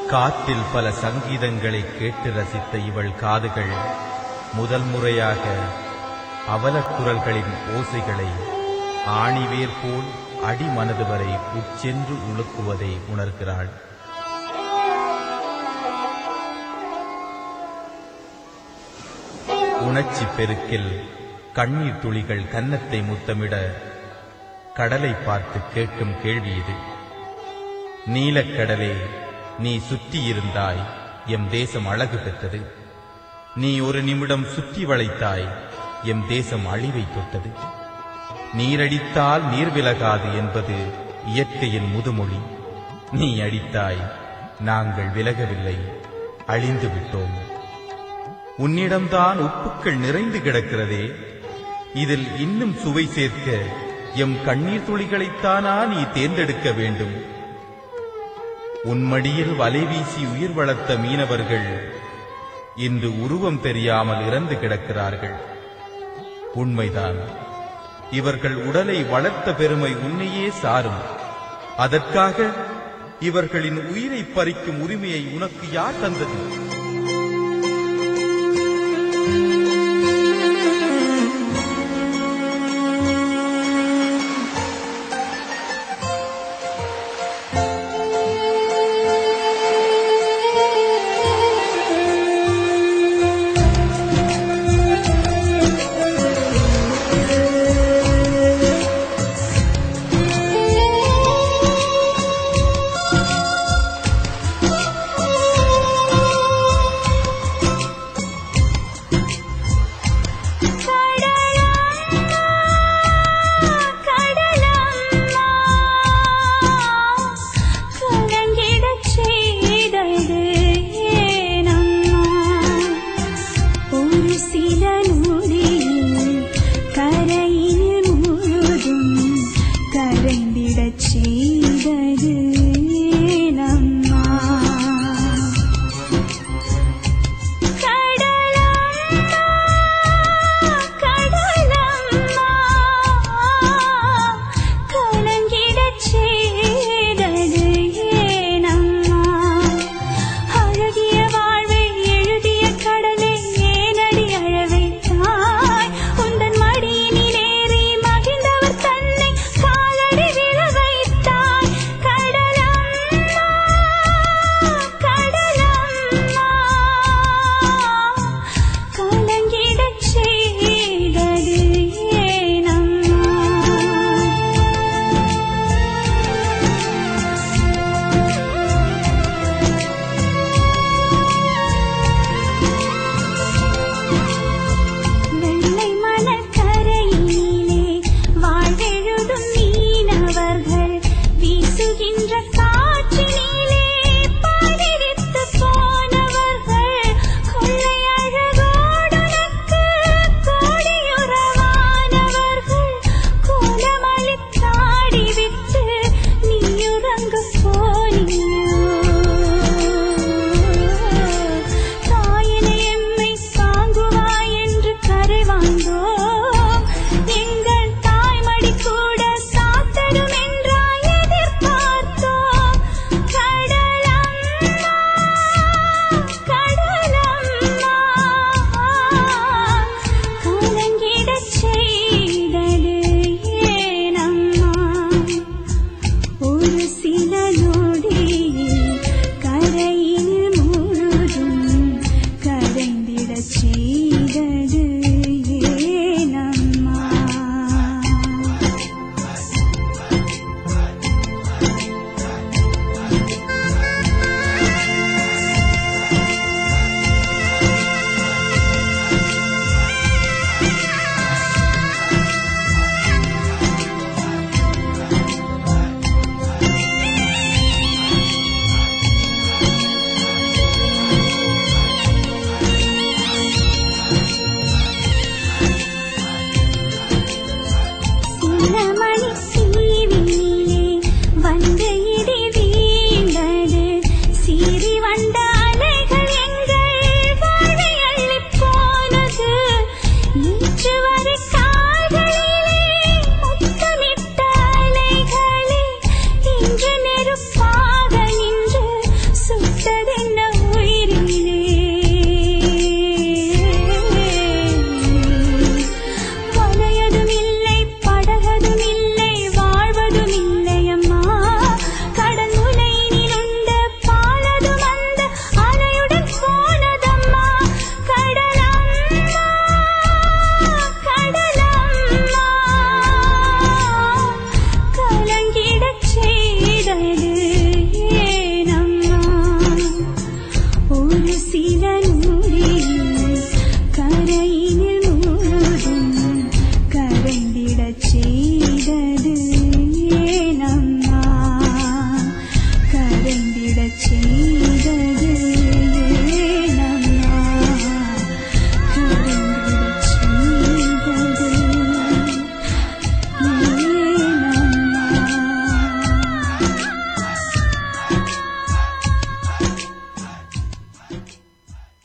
காற்றில் பல சங்கீதங்களை கேட்டு ரசித்த இவள் காதுகள் முதல் முறையாக அவலக்குரல்களின் ஓசைகளை ஆணிவேர் போல் அடிமனது வரை உட்சென்று உழுக்குவதை உணர்கிறாள் உணர்ச்சி பெருக்கில் கண்ணீர் துளிகள் கன்னத்தை முத்தமிட கடலை பார்த்து கேட்கும் கேள்வி இது நீலக்கடலே நீ சுற்றியிருந்தாய் எம் தேசம் அழகு பெற்றது நீ ஒரு நிமிடம் சுற்றி வளைத்தாய் எம் தேசம் அழிவை தொட்டது நீரடித்தால் நீர் விலகாது என்பது இயற்கையின் முதுமொழி நீ அடித்தாய் நாங்கள் விலகவில்லை அழிந்து விட்டோம் உன்னிடம்தான் உப்புக்கள் நிறைந்து கிடக்கிறதே இதில் இன்னும் சுவை சேர்க்க எம் கண்ணீர் துளிகளைத்தானா நீ தேர்ந்தெடுக்க வேண்டும் உன் மடியில் வலை வீசி உயிர் வளர்த்த மீனவர்கள் இன்று உருவம் தெரியாமல் இறந்து கிடக்கிறார்கள் உண்மைதான் இவர்கள் உடலை வளர்த்த பெருமை உன்னையே சாரும் அதற்காக இவர்களின் உயிரை பறிக்கும் உரிமையை உனக்கு யார் தந்தது